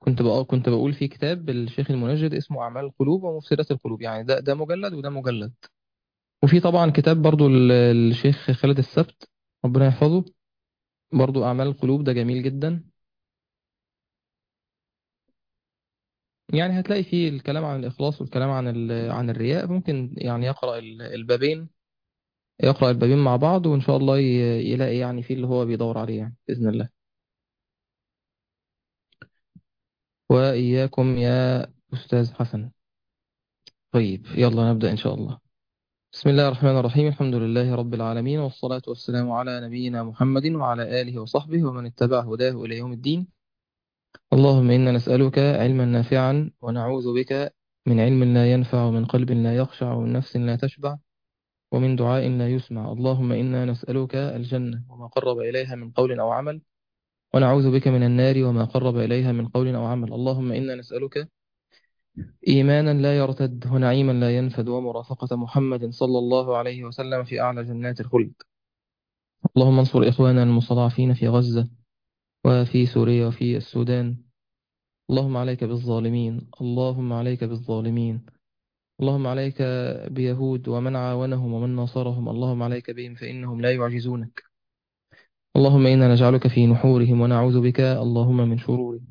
كنت بقى كنت بقول في كتاب الشيخ المنجد اسمه أعمال القلوب ومفسدات القلوب يعني ده ده مجلد وده مجلد وفي طبعا كتاب برضو ال- الشيخ خالد السبت ربنا يحفظه برضو أعمال القلوب ده جميل جدا يعني هتلاقي فيه الكلام عن الإخلاص والكلام عن ال- عن الرياء ممكن يعني يقرأ ال- البابين يقرأ البابين مع بعض وإن شاء الله ي- يلاقي يعني فيه اللي هو بيدور عليه يعني بإذن الله وإياكم يا أستاذ حسن طيب يلا نبدأ إن شاء الله بسم الله الرحمن الرحيم الحمد لله رب العالمين والصلاة والسلام على نبينا محمد وعلى آله وصحبه ومن اتبع هداه إلى يوم الدين اللهم إنا نسألك علما نافعا ونعوذ بك من علم لا ينفع ومن قلب لا يخشع ومن نفس لا تشبع ومن دعاء لا يسمع اللهم إنا نسألك الجنة وما قرب إليها من قول أو عمل ونعوذ بك من النار وما قرب إليها من قول أو عمل اللهم إنا نسألك إيمانا لا يرتد ونعيما لا ينفد ومرافقة محمد صلى الله عليه وسلم في أعلى جنات الخلد اللهم انصر إخواننا المستضعفين في غزة وفي سوريا وفي السودان اللهم عليك بالظالمين اللهم عليك بالظالمين اللهم عليك بيهود ومن عاونهم ومن ناصرهم اللهم عليك بهم فإنهم لا يعجزونك اللهم إنا نجعلك في نحورهم ونعوذ بك اللهم من شرورهم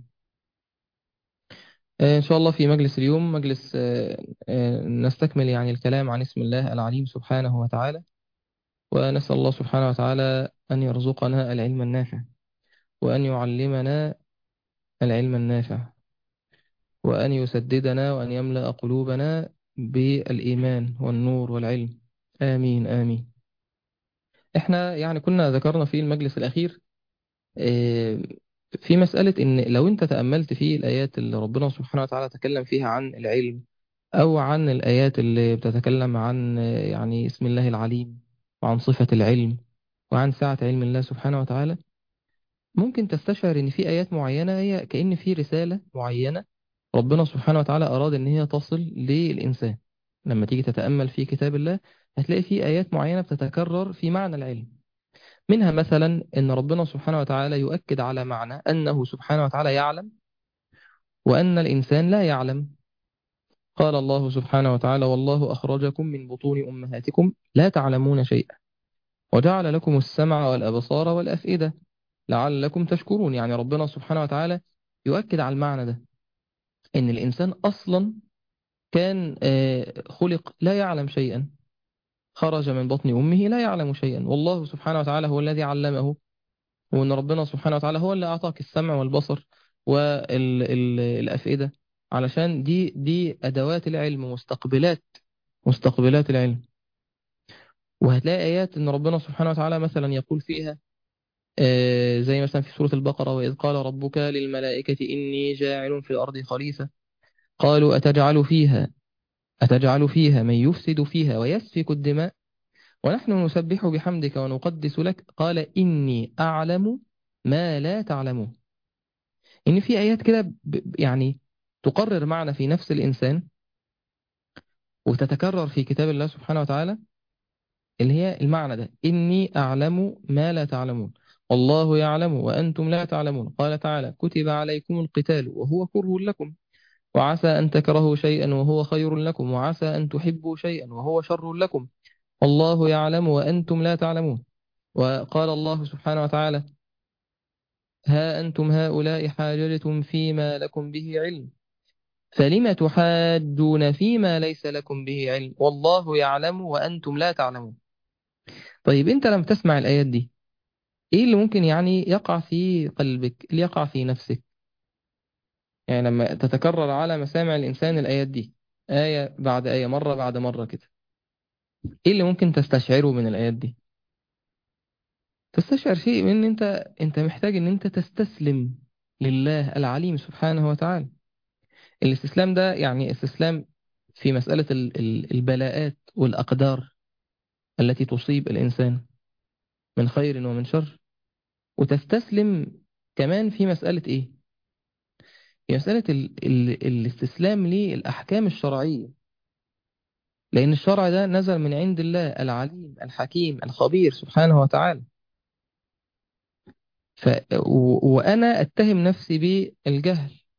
آه، إن شاء الله في مجلس اليوم مجلس آه، آه، نستكمل يعني الكلام عن اسم الله العليم سبحانه وتعالى ونسأل الله سبحانه وتعالى أن يرزقنا العلم النافع وأن يعلمنا العلم النافع وأن يسددنا وأن يملأ قلوبنا بالإيمان والنور والعلم آمين آمين احنا يعني كنا ذكرنا في المجلس الأخير آه، في مسألة إن لو أنت تأملت في الآيات اللي ربنا سبحانه وتعالى تكلم فيها عن العلم أو عن الآيات اللي بتتكلم عن آه، يعني اسم الله العليم وعن صفة العلم وعن سعة علم الله سبحانه وتعالى ممكن تستشعر إن في آيات معينة هي كأن في رسالة معينة ربنا سبحانه وتعالى أراد إن هي تصل للإنسان لما تيجي تتأمل في كتاب الله هتلاقي في آيات معينة بتتكرر في معنى العلم منها مثلا أن ربنا سبحانه وتعالى يؤكد على معنى أنه سبحانه وتعالى يعلم وأن الإنسان لا يعلم قال الله سبحانه وتعالى والله أخرجكم من بطون أمهاتكم لا تعلمون شيئا وجعل لكم السمع والأبصار والأفئدة لعلكم تشكرون يعني ربنا سبحانه وتعالى يؤكد على المعنى ده إن الإنسان أصلا كان آه، خلق لا يعلم شيئا خرج من بطن أمه لا يعلم شيئا والله سبحانه وتعالى هو الذي علمه وأن ربنا سبحانه وتعالى هو اللي أعطاك السمع والبصر والأفئدة علشان دي دي أدوات العلم مستقبلات مستقبلات العلم وهتلاقي آيات أن ربنا سبحانه وتعالى مثلا يقول فيها آه، زي مثلا في سورة البقرة وإذ قال ربك للملائكة إني جاعل في الأرض خليفة قالوا أتجعل فيها أتجعل فيها من يفسد فيها ويسفك الدماء ونحن نسبح بحمدك ونقدس لك قال إني أعلم ما لا تعلمون إن في آيات كده ب- ب- يعني تقرر معنى في نفس الإنسان وتتكرر في كتاب الله سبحانه وتعالى اللي هي المعنى ده إني أعلم ما لا تعلمون والله يعلم وأنتم لا تعلمون قال تعالى كتب عليكم القتال وهو كره لكم وعسى أن تكرهوا شيئا وهو خير لكم وعسى أن تحبوا شيئا وهو شر لكم والله يعلم وأنتم لا تعلمون وقال الله سبحانه وتعالى ها أنتم هؤلاء حاججتم فيما لكم به علم فلم تحاجون فيما ليس لكم به علم والله يعلم وأنتم لا تعلمون طيب أنت لما تسمع الآيات دي إيه اللي ممكن يعني يقع في قلبك اللي يقع في نفسك يعني لما تتكرر على مسامع الإنسان الآيات دي آية بعد آية مرة بعد مرة كده إيه اللي ممكن تستشعره من الآيات دي تستشعر شيء من إن أنت أنت محتاج إن أنت تستسلم لله العليم سبحانه وتعالى الاستسلام ده يعني استسلام في مسألة ال- ال- البلاءات والأقدار التي تصيب الإنسان من خير ومن شر وتستسلم كمان في مسألة إيه؟ في مسألة ال ال الاستسلام للأحكام الشرعية لأن الشرع ده نزل من عند الله العليم الحكيم الخبير سبحانه وتعالى ف و وأنا أتهم نفسي بالجهل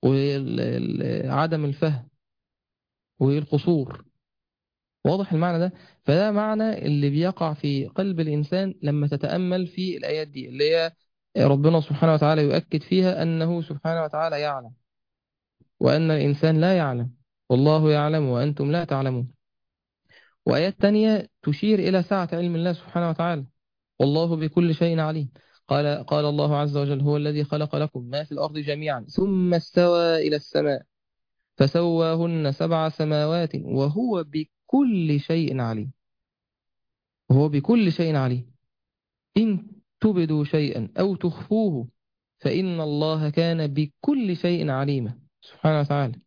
وعدم الفهم والقصور واضح المعنى ده فده معنى اللي بيقع في قلب الإنسان لما تتأمل في الآيات دي اللي هي ربنا سبحانه وتعالى يؤكد فيها أنه سبحانه وتعالى يعلم وأن الإنسان لا يعلم والله يعلم وأنتم لا تعلمون وآيات تانية تشير إلى سعة علم الله سبحانه وتعالى والله بكل شيء عليم قال قال الله عز وجل هو الذي خلق لكم ما في الأرض جميعا ثم استوى إلى السماء فسواهن سبع سماوات وهو بكل شيء عليم وهو بكل شيء عليم إن تبدوا شيئا أو تخفوه فإن الله كان بكل شيء عليما سبحانه وتعالى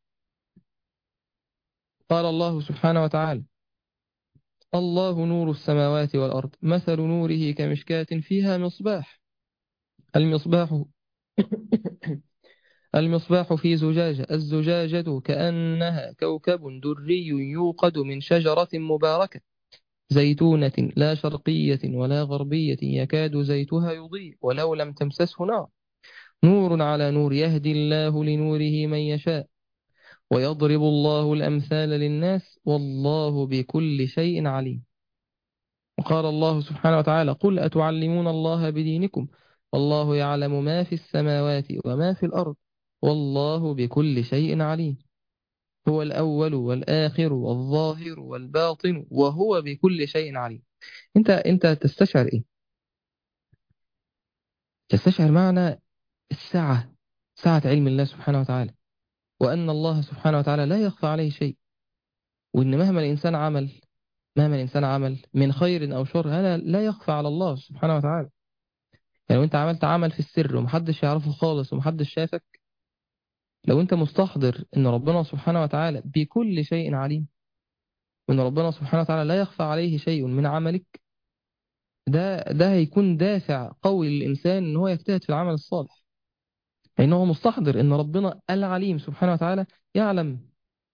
قال الله سبحانه وتعالى الله نور السماوات والأرض مثل نوره كمشكاة فيها مصباح المصباح المصباح في زجاجة الزجاجة كأنها كوكب دري يوقد من شجرة مباركة زيتونة لا شرقية ولا غربية يكاد زيتها يضيء ولو لم تمسسه نار نور على نور يهدي الله لنوره من يشاء ويضرب الله الأمثال للناس والله بكل شيء عليم وقال الله سبحانه وتعالى قل أتعلمون الله بدينكم والله يعلم ما في السماوات وما في الأرض والله بكل شيء عليم هو الأول والآخر والظاهر والباطن وهو بكل شيء عليم أنت أنت تستشعر إيه؟ تستشعر معنى السعة سعة علم الله سبحانه وتعالى وأن الله سبحانه وتعالى لا يخفى عليه شيء وإن مهما الإنسان عمل مهما الإنسان عمل من خير أو شر هذا لا يخفى على الله سبحانه وتعالى يعني لو أنت عملت عمل في السر ومحدش يعرفه خالص ومحدش شافك لو أنت مستحضر أن ربنا سبحانه وتعالى بكل شيء عليم وأن ربنا سبحانه وتعالى لا يخفى عليه شيء من عملك ده ده هيكون دافع قوي للإنسان أن هو يجتهد في العمل الصالح لأنه هو مستحضر أن ربنا العليم سبحانه وتعالى يعلم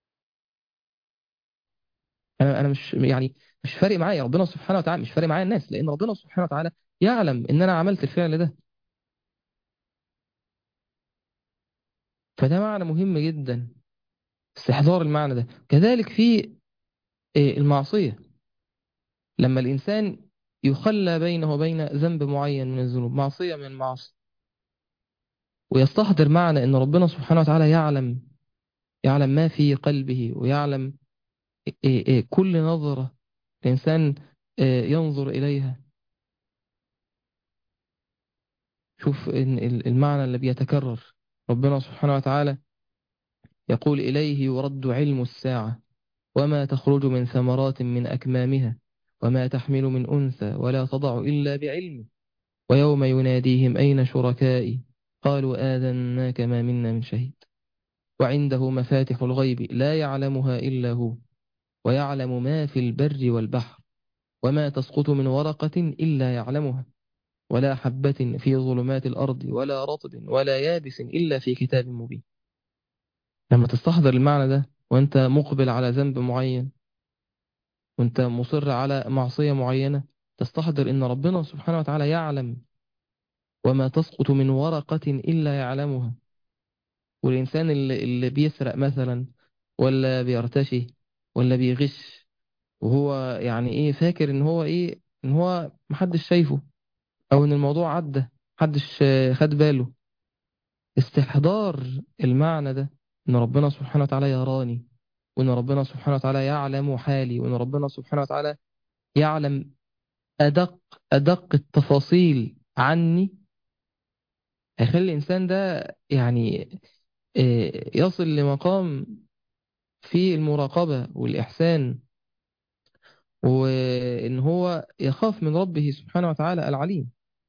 أنا أنا مش يعني مش فارق معايا ربنا سبحانه وتعالى مش فارق معايا الناس لأن ربنا سبحانه وتعالى يعلم إن أنا عملت الفعل ده فده معنى مهم جدا استحضار المعنى ده كذلك في المعصية لما الإنسان يخلى بينه وبين ذنب معين من الذنوب معصية من المعاصي ويستحضر معنى أن ربنا سبحانه وتعالى يعلم يعلم ما في قلبه ويعلم كل نظرة الإنسان ينظر إليها شوف المعنى اللي بيتكرر ربنا سبحانه وتعالى يقول إليه يرد علم الساعة وما تخرج من ثمرات من أكمامها وما تحمل من أنثى ولا تضع إلا بعلمه ويوم يناديهم أين شركائي قالوا آذناك ما منا من شهيد وعنده مفاتح الغيب لا يعلمها إلا هو ويعلم ما في البر والبحر وما تسقط من ورقة إلا يعلمها ولا حبة في ظلمات الأرض ولا رطب ولا يابس إلا في كتاب مبين لما تستحضر المعنى ده وانت مقبل على ذنب معين وانت مصر على معصية معينة تستحضر ان ربنا سبحانه وتعالى يعلم وما تسقط من ورقة إلا يعلمها والإنسان اللي, اللي بيسرق مثلا ولا بيرتشي ولا بيغش وهو يعني ايه فاكر ان هو ايه ان هو محدش شايفه او ان الموضوع عدى محدش خد باله استحضار المعنى ده ان ربنا سبحانه وتعالى يراني وان ربنا سبحانه وتعالى يعلم حالي وان ربنا سبحانه وتعالى يعلم ادق ادق التفاصيل عني هيخلي الانسان ده يعني يصل لمقام في المراقبة والإحسان وإن هو يخاف من ربه سبحانه وتعالى العليم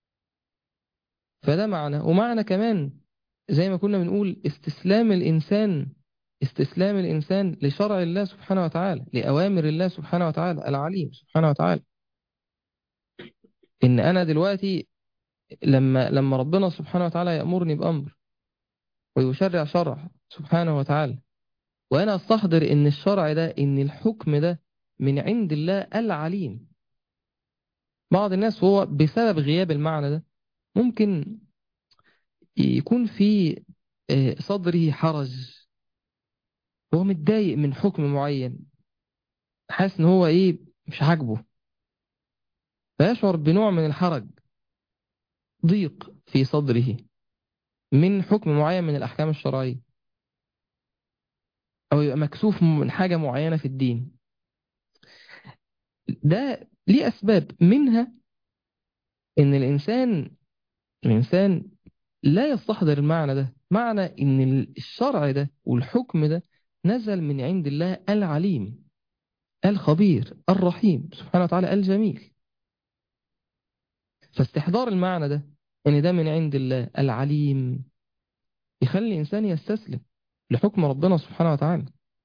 فده معنى ومعنى كمان زي ما كنا بنقول استسلام الإنسان استسلام الإنسان لشرع الله سبحانه وتعالى لأوامر الله سبحانه وتعالى العليم سبحانه وتعالى إن أنا دلوقتي لما لما ربنا سبحانه وتعالى يأمرني بأمر ويشرع شرع سبحانه وتعالى وأنا أستحضر إن الشرع ده إن الحكم ده من عند الله العليم بعض الناس هو بسبب غياب المعنى ده ممكن يكون في آه، صدره حرج هو متضايق من حكم معين حاسس ان هو ايه مش عاجبه فيشعر بنوع من الحرج ضيق في صدره من حكم معين من الأحكام الشرعية أو يبقى مكسوف من حاجة معينة في الدين ده ليه أسباب منها إن الإنسان الإنسان لا يستحضر المعنى ده معنى إن الشرع ده والحكم ده نزل من عند الله العليم الخبير الرحيم سبحانه وتعالى الجميل فاستحضار المعنى ده إن ده من عند الله العليم يخلي الإنسان يستسلم لحكم ربنا سبحانه وتعالى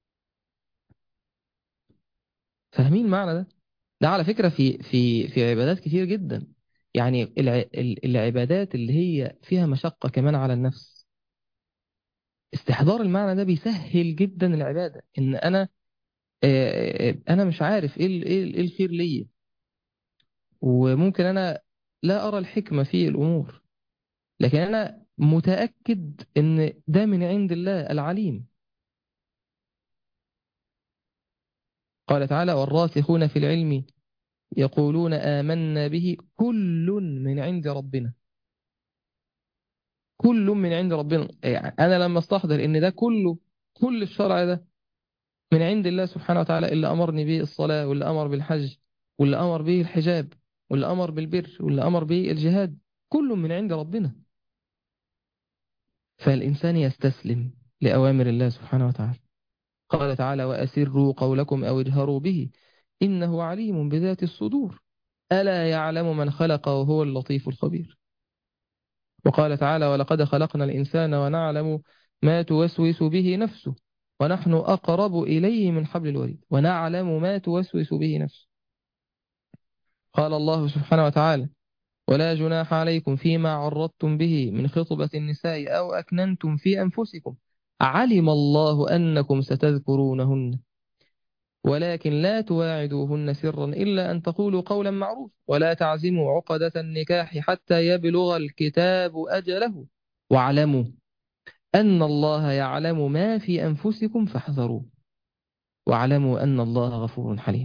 فاهمين المعنى ده ده على فكرة في في في عبادات كتير جدا يعني الع- ال- العبادات اللي هي فيها مشقة كمان على النفس استحضار المعنى ده بيسهل جدا العبادة ان انا آه، آه، انا مش عارف ايه ال- ايه ال- إيه الخير ليا وممكن انا لا ارى الحكمة في الامور لكن انا متأكد ان ده من عند الله العليم قال تعالى والراسخون في العلم يقولون آمنا به كل من عند ربنا كل من عند ربنا يعني أنا لما استحضر إن ده كله كل الشرع ده من عند الله سبحانه وتعالى اللي أمرني به الصلاة واللي أمر بالحج واللي أمر به الحجاب واللي أمر بالبر واللي أمر به الجهاد كل من عند ربنا فالإنسان يستسلم لأوامر الله سبحانه وتعالى قال تعالى وأسروا قولكم أو اجهروا به إنه عليم بذات الصدور ألا يعلم من خلق وهو اللطيف الخبير وقال تعالى ولقد خلقنا الإنسان ونعلم ما توسوس به نفسه ونحن أقرب إليه من حبل الوريد ونعلم ما توسوس به نفسه قال الله سبحانه وتعالى ولا جناح عليكم فيما عرضتم به من خطبة النساء أو أكننتم في أنفسكم علم الله أنكم ستذكرونهن ولكن لا تواعدوهن سرا إلا أن تقولوا قولا معروف ولا تعزموا عقدة النكاح حتى يبلغ الكتاب أجله واعلموا أن الله يعلم ما في أنفسكم فاحذروه واعلموا أن الله غفور حليم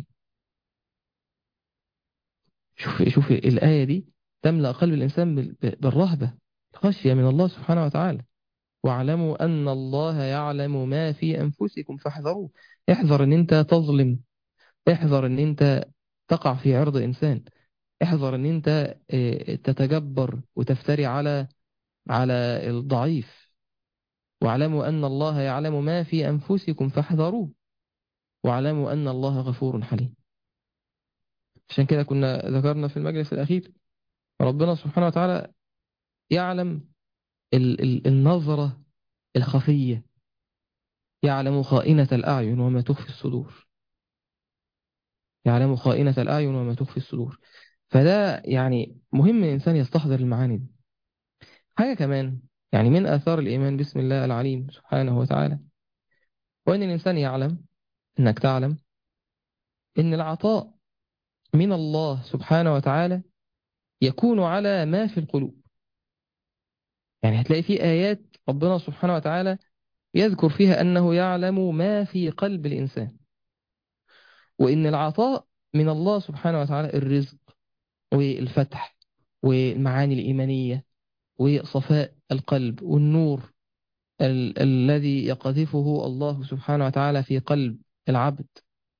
شوف شوف الآية دي تملأ قلب الإنسان بال- بالرهبة الخشية من الله سبحانه وتعالى واعلموا أن الله يعلم ما في أنفسكم فاحذروه احذر أن أنت تظلم احذر أن أنت تقع في عرض إنسان احذر أن أنت آه، تتجبر وتفتري على على الضعيف واعلموا أن الله يعلم ما في أنفسكم فاحذروه واعلموا أن الله غفور حليم عشان كده كنا ذكرنا في المجلس الأخير ربنا سبحانه وتعالى يعلم ال ال النظرة الخفية يعلم خائنة الأعين وما تخفي الصدور يعلم خائنة الأعين وما تخفي الصدور فده يعني مهم الإنسان يستحضر المعاني دي حاجة كمان يعني من آثار الإيمان بسم الله العليم سبحانه وتعالى وأن الإنسان يعلم أنك تعلم أن العطاء من الله سبحانه وتعالى يكون على ما في القلوب يعني هتلاقي في آيات ربنا سبحانه وتعالى يذكر فيها أنه يعلم ما في قلب الإنسان وإن العطاء من الله سبحانه وتعالى الرزق والفتح والمعاني الإيمانية وصفاء القلب والنور ال الذي يقذفه الله سبحانه وتعالى في قلب العبد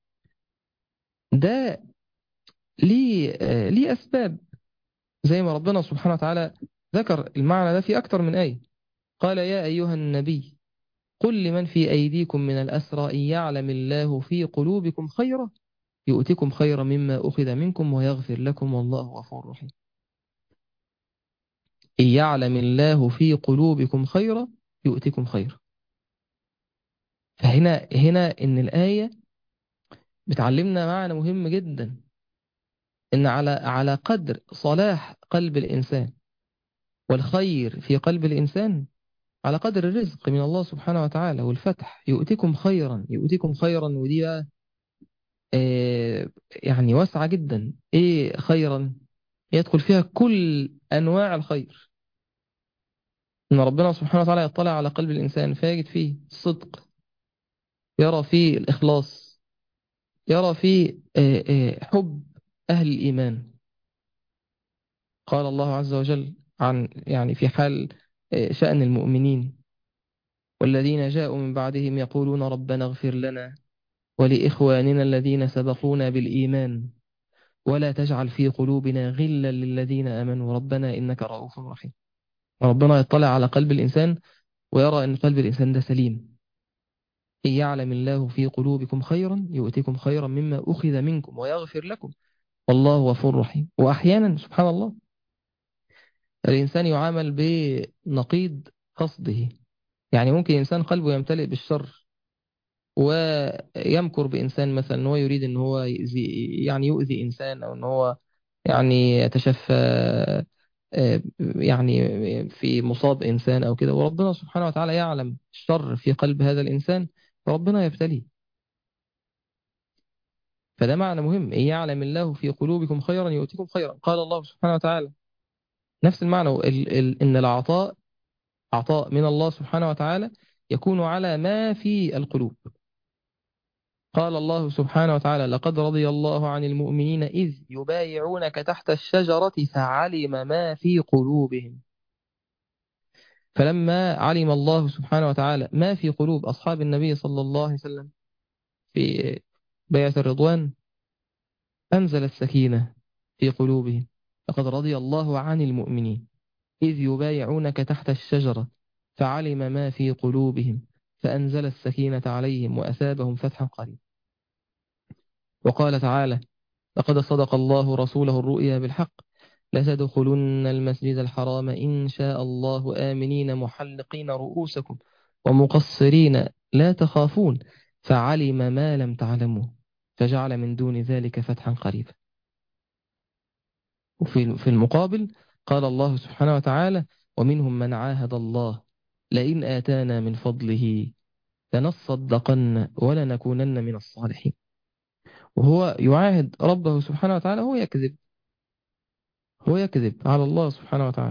ده ليه آه، ليه أسباب زي ما ربنا سبحانه وتعالى ذكر المعنى ده في أكتر من آية قال يا أيها النبي قل لمن في أيديكم من الأسرى إن يعلم الله في قلوبكم خيرا يؤتكم خيرا مما أخذ منكم ويغفر لكم والله غفور رحيم إن يعلم الله في قلوبكم خيرا يؤتكم خيرا فهنا هنا إن الآية بتعلمنا معنى مهم جدا إن على على قدر صلاح قلب الإنسان والخير في قلب الإنسان على قدر الرزق من الله سبحانه وتعالى والفتح يؤتكم خيرا يؤتكم خيرا ودي بقى آه، يعني واسعة جدا إيه خيرا يدخل فيها كل أنواع الخير إن ربنا سبحانه وتعالى يطلع على قلب الإنسان فيجد فيه الصدق يرى فيه الإخلاص يرى فيه آه، آه، حب أهل الإيمان قال الله عز وجل عن يعني في حال آه، شأن المؤمنين والذين جاءوا من بعدهم يقولون ربنا اغفر لنا ولإخواننا الذين سبقونا بالإيمان ولا تجعل في قلوبنا غلا للذين آمنوا ربنا إنك رؤوف رحيم ربنا يطلع على قلب الإنسان ويرى أن قلب الإنسان ده سليم إن يعلم الله في قلوبكم خيرا يؤتكم خيرا مما أخذ منكم ويغفر لكم والله غفور رحيم وأحيانا سبحان الله الإنسان يعامل بنقيض قصده يعني ممكن إنسان قلبه يمتلئ بالشر ويمكر بإنسان مثلا أنه يريد أن هو يؤذي يعني يؤذي إنسان أو أن هو يعني يتشفى آه، يعني في مصاب إنسان أو كده وربنا سبحانه وتعالى يعلم الشر في قلب هذا الإنسان فربنا يبتليه فده معنى مهم إن يعلم الله في قلوبكم خيرا يؤتكم خيرا قال الله سبحانه وتعالى نفس المعنى ال ال إن العطاء عطاء من الله سبحانه وتعالى يكون على ما في القلوب قال الله سبحانه وتعالى لقد رضي الله عن المؤمنين إذ يبايعونك تحت الشجرة فعلم ما في قلوبهم فلما علم الله سبحانه وتعالى ما في قلوب أصحاب النبي صلى الله عليه وسلم في بيعة الرضوان أنزل السكينة في قلوبهم لقد رضي الله عن المؤمنين إذ يبايعونك تحت الشجرة فعلم ما في قلوبهم فأنزل السكينة عليهم وأثابهم فتحا قريبا وقال تعالى لقد صدق الله رسوله الرؤيا بالحق لتدخلن المسجد الحرام إن شاء الله آمنين محلقين رؤوسكم ومقصرين لا تخافون فعلم ما لم تعلموا فجعل من دون ذلك فتحا قريبا وفي في المقابل قال الله سبحانه وتعالى ومنهم من عاهد الله لئن آتانا من فضله لنصدقن ولنكونن من الصالحين وهو يعاهد ربه سبحانه وتعالى هو يكذب هو يكذب على الله سبحانه وتعالى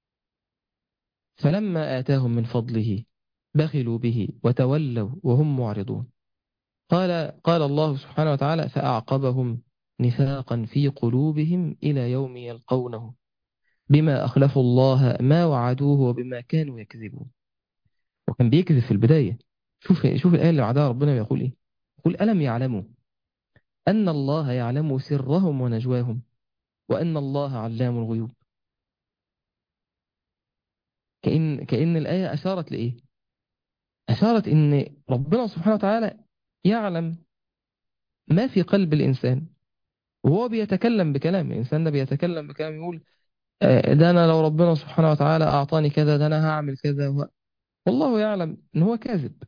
فلما آتاهم من فضله بخلوا به وتولوا وهم معرضون قال قال الله سبحانه وتعالى فأعقبهم نفاقا في قلوبهم إلى يوم يلقونه بما أخلفوا الله ما وعدوه وبما كانوا يكذبون وكان بيكذب في البداية شوف شوف الآية اللي بعدها ربنا بيقول إيه يقول ألم يعلموا أن الله يعلم سرهم ونجواهم وأن الله علام الغيوب كأن, كأن الآية أشارت لإيه أشارت إن ربنا سبحانه وتعالى يعلم ما في قلب الإنسان وهو بيتكلم بكلام الإنسان ده بيتكلم بكلام يقول آه، ده أنا لو ربنا سبحانه وتعالى أعطاني كذا ده أنا هعمل كذا والله يعلم إن هو كاذب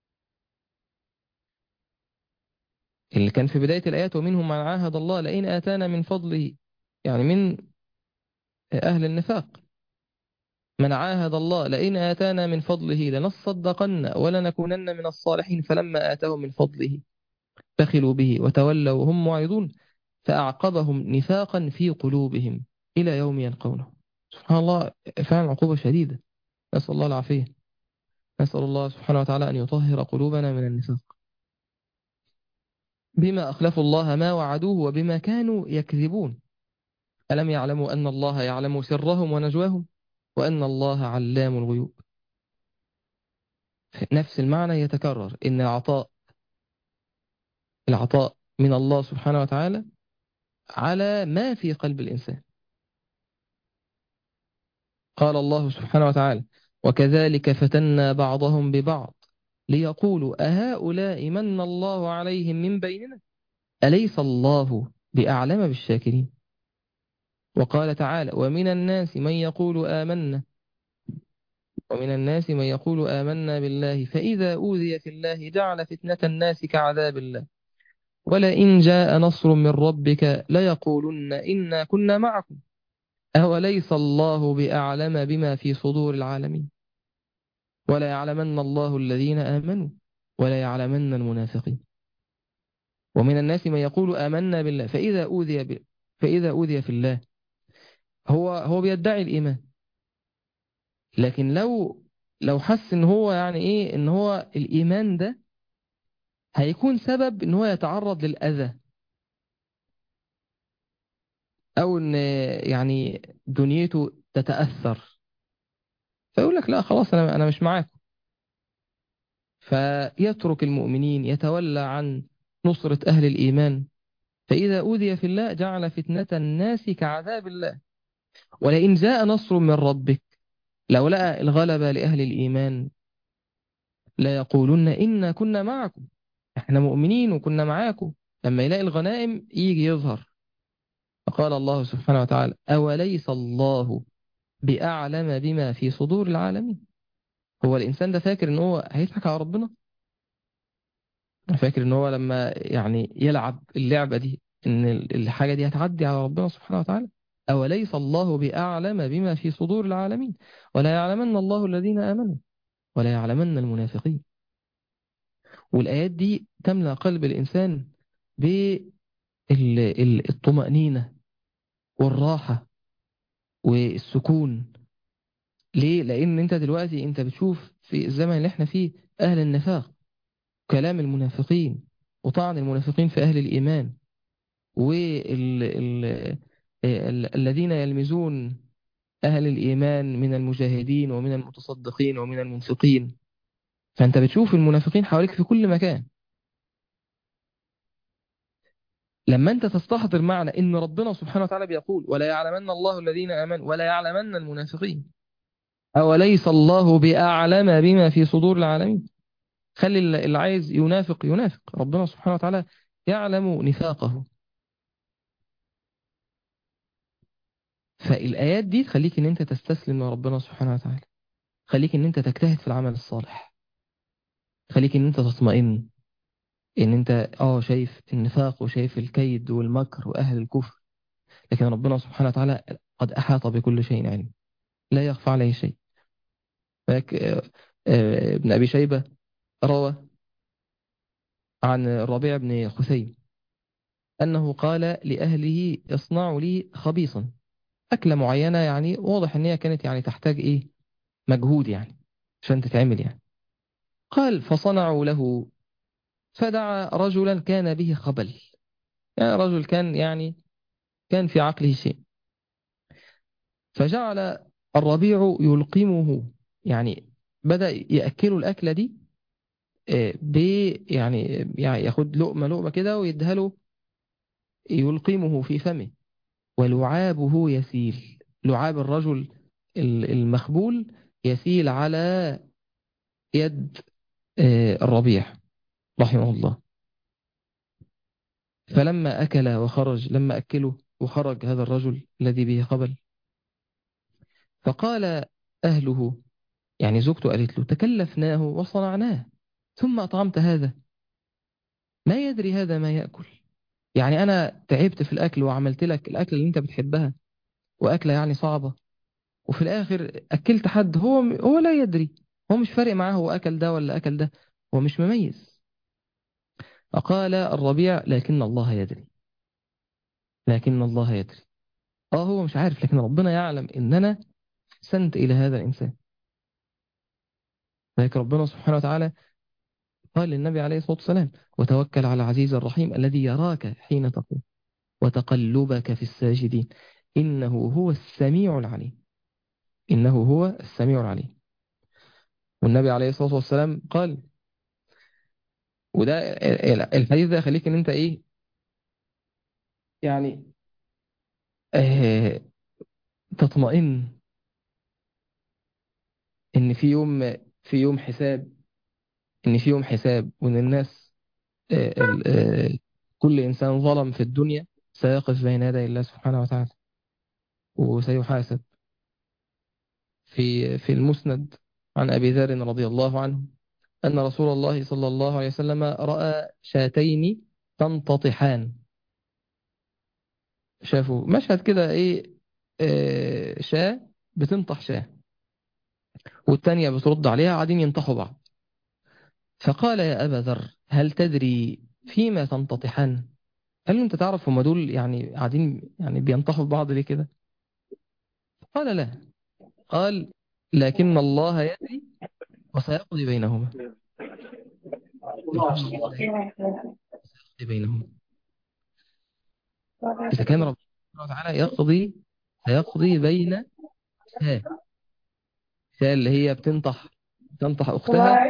اللي كان في بداية الآيات ومنهم من عاهد الله لئن آتانا من فضله يعني من أهل النفاق من عاهد الله لئن آتانا من فضله لنصدقن ولنكونن من الصالحين فلما آتاهم من فضله بخلوا به وتولوا وهم معرضون فأعقبهم نفاقا في قلوبهم إلى يوم يلقونه سبحان الله فعلا عقوبة شديدة نسأل الله العافية نسأل الله سبحانه وتعالى أن يطهر قلوبنا من النفاق بما أخلفوا الله ما وعدوه وبما كانوا يكذبون ألم يعلموا أن الله يعلم سرهم ونجواهم وأن الله علام الغيوب نفس المعنى يتكرر إن العطاء العطاء من الله سبحانه وتعالى على ما في قلب الإنسان قال الله سبحانه وتعالى وكذلك فتنا بعضهم ببعض ليقولوا أهؤلاء من الله عليهم من بيننا أليس الله بأعلم بالشاكرين وقال تعالى ومن الناس من يقول آمنا ومن الناس من يقول آمنا بالله فإذا أوذي في الله جعل فتنة الناس كعذاب الله ولئن جاء نصر من ربك ليقولن إنا كنا معكم أوليس الله بأعلم بما في صدور العالمين ولا يعلمن الله الذين آمنوا ولا يعلمن المنافقين ومن الناس من يقول آمنا بالله فإذا أوذي ب... فإذا أوذي في الله هو هو بيدعي الإيمان لكن لو لو حس ان هو يعني ايه ان هو الايمان ده هيكون سبب ان هو يتعرض للاذى او ان يعني دنيته تتاثر فيقول لك لا خلاص انا انا مش معاكم فيترك المؤمنين يتولى عن نصرة أهل الإيمان فإذا أوذي في الله جعل فتنة الناس كعذاب الله ولئن جاء نصر من ربك لو لقى الغلبة لأهل الإيمان لا يقولن إنا كنا معكم احنا مؤمنين وكنا معاكم لما يلاقي الغنائم يجي يظهر فقال الله سبحانه وتعالى أوليس الله بأعلم بما في صدور العالمين هو الإنسان ده فاكر إن هو هيضحك على ربنا فاكر إن هو لما يعني يلعب اللعبة دي إن الحاجة دي هتعدي على ربنا سبحانه وتعالى أوليس الله بأعلم بما في صدور العالمين ولا يعلمن الله الذين آمنوا ولا يعلمن المنافقين والآيات دي تملأ قلب الإنسان بالطمأنينة والراحة والسكون ليه؟ لأن أنت دلوقتي أنت بتشوف في الزمن اللي احنا فيه أهل النفاق كلام المنافقين وطعن المنافقين في أهل الإيمان والذين يلمزون أهل الإيمان من المجاهدين ومن المتصدقين ومن المنفقين فأنت بتشوف المنافقين حواليك في كل مكان لما أنت تستحضر معنى إن ربنا سبحانه وتعالى بيقول ولا يعلمن الله الذين آمنوا ولا يعلمن المنافقين أوليس الله بأعلم بما في صدور العالمين خلي اللي عايز ينافق ينافق ربنا سبحانه وتعالى يعلم نفاقه فالآيات دي تخليك ان انت تستسلم لربنا سبحانه وتعالى خليك ان انت تجتهد في العمل الصالح خليك ان انت تطمئن ان انت اه شايف النفاق وشايف الكيد والمكر واهل الكفر لكن ربنا سبحانه وتعالى قد احاط بكل شيء علم لا يخفى عليه شيء فك ابن ابي شيبه روى عن الربيع بن خثيم انه قال لاهله اصنعوا لي خبيصا أكلة معينة يعني واضح إن هي كانت يعني تحتاج إيه مجهود يعني عشان تتعمل يعني قال فصنعوا له فدعا رجلا كان به خبل يعني رجل كان يعني كان في عقله شيء فجعل الربيع يلقمه يعني بدأ يأكله الأكلة دي ب يعني يعني ياخد لقمة لقمة كده ويديها له يلقمه في فمه ولعابه يسيل لعاب الرجل المخبول يسيل على يد الربيع رحمه الله فلما أكل وخرج لما أكله وخرج هذا الرجل الذي به قبل فقال أهله يعني زوجته قالت له تكلفناه وصنعناه ثم أطعمت هذا ما يدري هذا ما يأكل يعني أنا تعبت في الأكل وعملت لك الأكل اللي أنت بتحبها وأكلة يعني صعبة وفي الآخر أكلت حد هو هو لا يدري هو مش فارق معاه هو أكل ده ولا أكل ده هو مش مميز فقال الربيع لكن الله يدري لكن الله يدري اه هو مش عارف لكن ربنا يعلم ان انا احسنت الى هذا الانسان لكن ربنا سبحانه وتعالى قال للنبي عليه الصلاة والسلام وتوكل على العزيز الرحيم الذي يراك حين تقوم وتقلبك في الساجدين إنه هو السميع العليم إنه هو السميع العليم والنبي عليه الصلاة والسلام قال وده الحديث ده يخليك ان انت ايه يعني اه تطمئن ان في يوم في يوم حساب ان في يوم حساب وان الناس اه اه كل انسان ظلم في الدنيا سيقف بين يدي الله سبحانه وتعالى وسيحاسب في في المسند عن ابي ذر رضي الله عنه أن رسول الله صلى الله عليه وسلم رأى شاتين تنتطحان شافوا مشهد كده إيه آه شاة بتنطح شاة والتانية بترد عليها قاعدين ينطحوا بعض فقال يا أبا ذر هل تدري فيما تنتطحان قال له أنت تعرف هم دول يعني قاعدين يعني بينطحوا بعض ليه كده قال لا قال لكن الله يدري وسيقضي بينهما لكن الله يدري وسيقضي بينهما إذا كان ربنا سبحانه وتعالى يقضي سيقضي بين شاة شاة اللي هي بتنطح تنطح أختها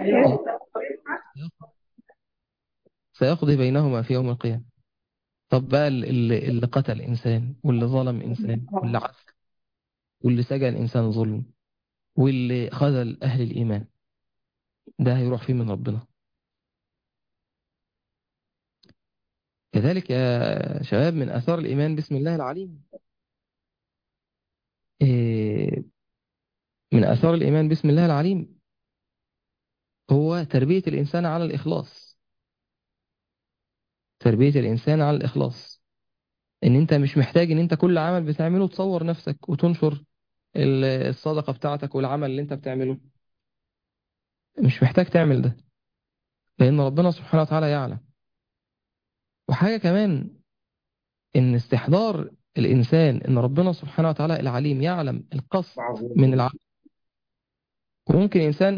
سيقضي بينهما في يوم القيامة طب بقى اللي, اللي قتل إنسان واللي ظلم إنسان واللي عفى واللي سجن إنسان ظلم واللي خذل أهل الإيمان ده هيروح فيه من ربنا كذلك يا شباب من آثار الإيمان بسم الله العليم إيه، من آثار الإيمان بسم الله العليم هو تربية الإنسان على الإخلاص تربية الإنسان على الإخلاص إن أنت مش محتاج إن أنت كل عمل بتعمله تصور نفسك وتنشر ال- الصدقة بتاعتك والعمل اللي أنت بتعمله مش محتاج تعمل ده لأن ربنا سبحانه وتعالى يعلم وحاجة كمان إن استحضار الإنسان إن ربنا سبحانه وتعالى العليم يعلم القصد من العمل وممكن إنسان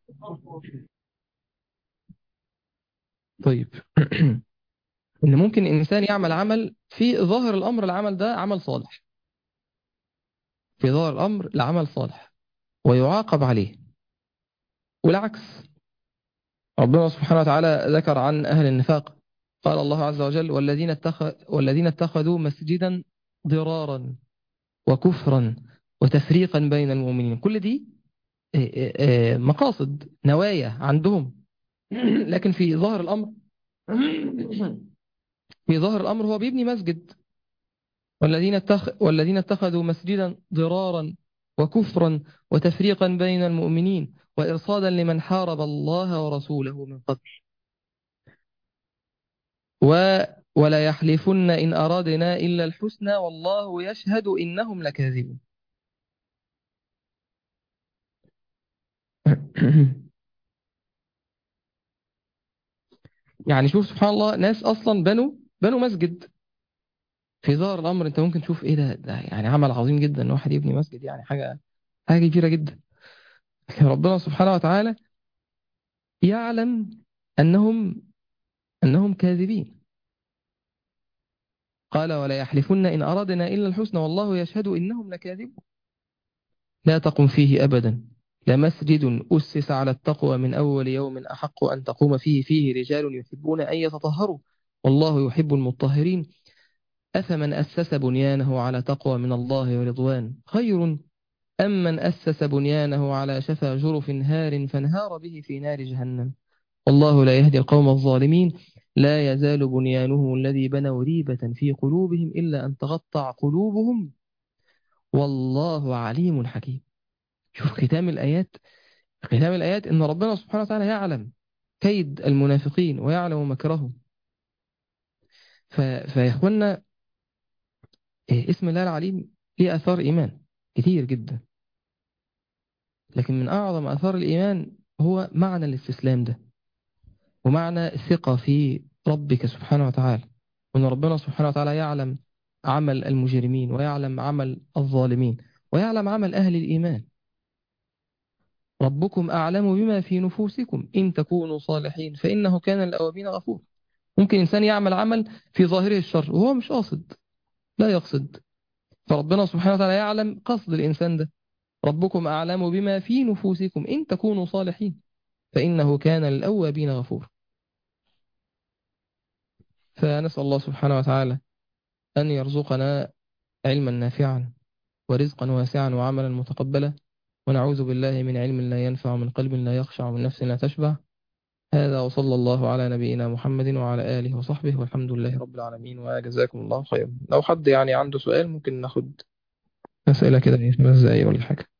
طيب إن ممكن إنسان يعمل عمل في ظاهر الأمر العمل ده عمل صالح في ظاهر الأمر لعمل صالح ويعاقب عليه والعكس ربنا سبحانه وتعالى ذكر عن أهل النفاق قال الله عز وجل والذين اتخذ والذين اتخذوا مسجدا ضرارا وكفرا وتفريقا بين المؤمنين كل دي آه، آه، آه، مقاصد نوايا عندهم لكن في ظاهر الأمر في ظاهر الأمر هو بيبني مسجد والذين اتخ... والذين اتخذوا مسجدا ضرارا وكفرا وتفريقا بين المؤمنين وإرصادا لمن حارب الله ورسوله من قبل و... ولا يحلفن إن أرادنا إلا الحسنى والله يشهد إنهم لكاذبون يعني شوف سبحان الله ناس أصلا بنوا بنوا مسجد في ظاهر الأمر أنت ممكن تشوف إيه ده ده يعني عمل عظيم جدا إن واحد يبني مسجد يعني حاجة حاجة كبيرة جدا لكن ربنا سبحانه وتعالى يعلم أنهم أنهم كاذبين قال ولا يحلفن إن أرادنا إلا الحسنى والله يشهد إنهم لكاذبون لا تقم فيه أبدا لمسجد أسس على التقوى من أول يوم أحق أن تقوم فيه فيه رجال يحبون أن يتطهروا والله يحب المطهرين أفمن أسس بنيانه على تقوى من الله ورضوان خير أم من أسس بنيانه على شفا جرف هار فانهار به في نار جهنم والله لا يهدي القوم الظالمين لا يزال بنيانهم الذي بنوا ريبة في قلوبهم إلا أن تغطع قلوبهم والله عليم حكيم شوف ختام الآيات ختام الآيات إن ربنا سبحانه وتعالى يعلم كيد المنافقين ويعلم مكرهم ف... فيا إخوانا إيه، اسم الله العليم ليه آثار إيمان كتير جدا لكن من أعظم آثار الإيمان هو معنى الاستسلام ده ومعنى الثقة في ربك سبحانه وتعالى وأن ربنا سبحانه وتعالى يعلم عمل المجرمين ويعلم عمل الظالمين ويعلم عمل أهل الإيمان ربكم أعلم بما في نفوسكم إن تكونوا صالحين فإنه كان للأوابين غفور ممكن إنسان يعمل عمل في ظاهره الشر وهو مش قاصد لا يقصد فربنا سبحانه وتعالى يعلم قصد الإنسان ده ربكم أعلم بما في نفوسكم إن تكونوا صالحين فإنه كان للأوابين غفور فنسأل الله سبحانه وتعالى أن يرزقنا علما نافعا ورزقا واسعا وعملا متقبلا ونعوذ بالله من علم لا ينفع ومن قلب لا يخشع ومن نفس لا تشبع هذا وصلى الله على نبينا محمد وعلى آله وصحبه والحمد لله رب العالمين وجزاكم الله خيرا لو حد يعني عنده سؤال ممكن ناخد أسئلة كده خمس دقايق ولا حاجة